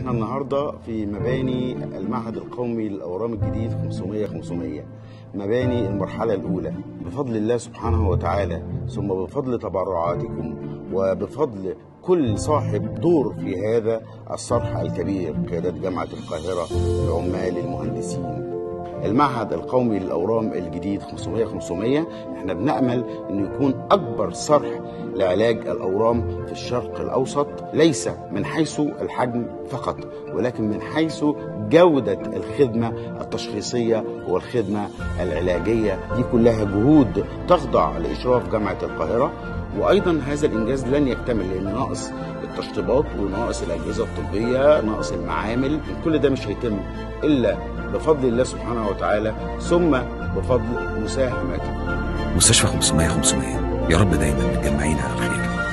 احنا النهارده في مباني المعهد القومي للاورام الجديد 500 500 مباني المرحله الاولى بفضل الله سبحانه وتعالى ثم بفضل تبرعاتكم وبفضل كل صاحب دور في هذا الصرح الكبير قيادات جامعه القاهره العمال المهندسين المعهد القومي للاورام الجديد 500 500 احنا بنامل انه يكون اكبر صرح لعلاج الاورام في الشرق الاوسط ليس من حيث الحجم فقط ولكن من حيث جوده الخدمه التشخيصيه والخدمه العلاجيه دي كلها جهود تخضع لاشراف جامعه القاهره وايضا هذا الانجاز لن يكتمل لان ناقص التشطيبات وناقص الاجهزه الطبيه ناقص المعامل كل ده مش هيتم الا بفضل الله سبحانه وتعالى ثم بفضل مساهمتكم مستشفى 500 500 يا رب دايما متجمعين على الخير